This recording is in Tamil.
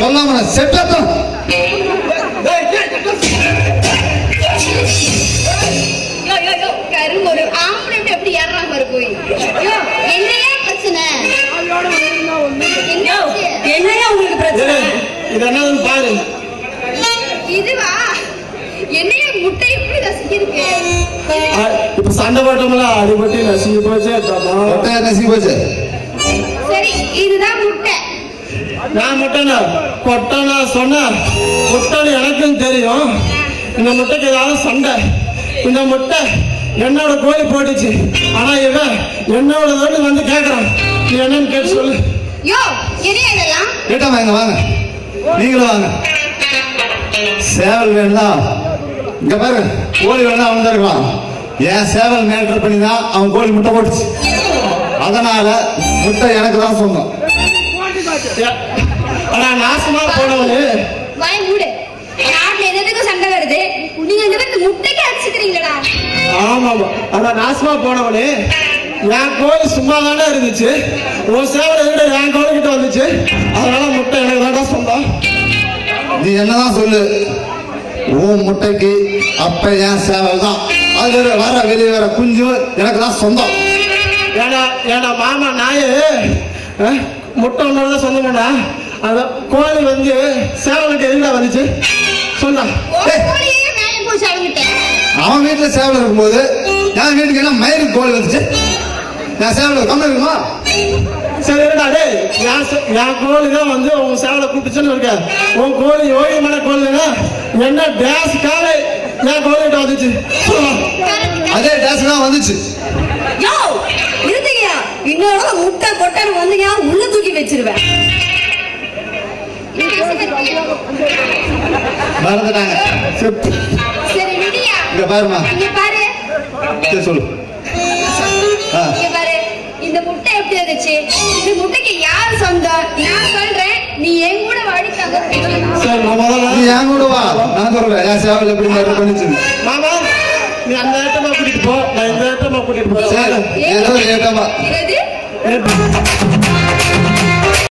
சொல்லாம நான் செட்டாத்தான் யோ யோ யோ கரும்பு ஒரு ஆம்பளை எப்படி எப்படி ஏறாம இருக்கு போய் யோ என்னையா பிரச்சனை என்னாச்சு என்னையா உங்களுக்கு பிரச்சனை இது என்னதுன்னு பாரு இதுவா என்னையா முட்டை எப்படி ரசிக்கிறதுக்கு ஆ, இப்ப சண்டை போட்டோம்ல அடிபட்டு நசுங்கி போச்சு தம்மா. ஒட்டையா நசி போச்சு சரி இதுதான் முட்டை நான் முட்டைனா கொட்டனா சொன்ன முட்டைன்னு எனக்கும் தெரியும் இந்த முட்டைக்கு ஏதாவது சண்டை இந்த முட்டை என்னோட கோழி போட்டுச்சு ஆனா இவன் என்னோட வந்து கேக்குறான் நீ என்னன்னு கேட்டு சொல்லு யோ என்னையா இதெல்லாம் கேட்டா வாங்க வாங்க நீங்களும் வாங்க சேவல் வேணும்னா இங்க பாரு கோழி வேணா அவன் தான் இருக்கலாம் என் சேவல் மேட்டர் பண்ணி தான் அவன் கோழி முட்டை போட்டுச்சு அதனால முட்டை எனக்கு தான் சொந்தம் ஏ, ஆனா நாசமா போனவனு வாய் மூடு நாட்டுல எதுக்கும் சண்டை வருது நீங்க இந்த மாதிரி முட்டைக்கு அடிச்சுக்கிறீங்களடா ஆமாமா ஆனா நாசமா போனவனு என் கோழி சும்மா தானே இருந்துச்சு உன் சேவல் எதுக்கு என் கோழி கிட்ட வந்துச்சு அதனால முட்டை எனக்கு தான்டா சொந்தம் நீ என்னதான் சொல்லு உன் முட்டைக்கு அப்ப என் சேவல் தான் அது வர வெளியே வர குஞ்சு எனக்கு தான் சொந்தம் ஏடா ஏடா மாமா நாயே அஹ், முட்டை ஒன்னோட தான் சொந்தமாடா அந்த கோழி வந்து சேவலுக்கு எதுக்குடா வந்துச்சு சொன்னா ஒரு கோழியே மேலே போச்சு அவங்கிட்ட அவன் வீட்டுல சேவல் இருக்கும்போது என் வீட்டுக்கு என்ன மயிருக்கு கோழி வந்துச்சு என் சேவல் கம்மி இருக்குமா சரி இருடா டேய் என் சே- என் கோழி தான் வந்து உன் சேவலை கூப்பிட்டுச்சுன்னு இருக்க உன் கோழி ஓய்வுமான கோழி தானே என்ன டேஸ் காலை என் கோழி கிட்ட வந்துச்சு சொல்லலாம் அதே டேஸ் தான் வந்துச்சு யோ இருந்தீங்கயா இன்னொரு முட்டை கொட்டன்னு வந்தீங்க உள்ள தூக்கி வச்சிருவேன் மறந்துட்டாங்க சரி, சரி விடியா இங்க பாருமா இங்க பாரு சரி, சொல்லு ஆ. இங்க பாரு இந்த முட்டை எப்படி இருந்துச்சு இந்த முட்டைக்கு யார் சொந்தம் நான் சொல்றேன் நீ என் கூட வாடிக்காங்க சரி நான் முதல்ல நீ என் கூட வா நான் சொல்றேன் என் சேவல் எப்படி மறு பண்ணிச்சு மாமா நீ அந்த இடமா கூட்டிட்டு போ நான் இந்த இடமா கூட்டிட்டு போறேன் சரி ஏதோ ஏட்டமா என்னது ஏய்,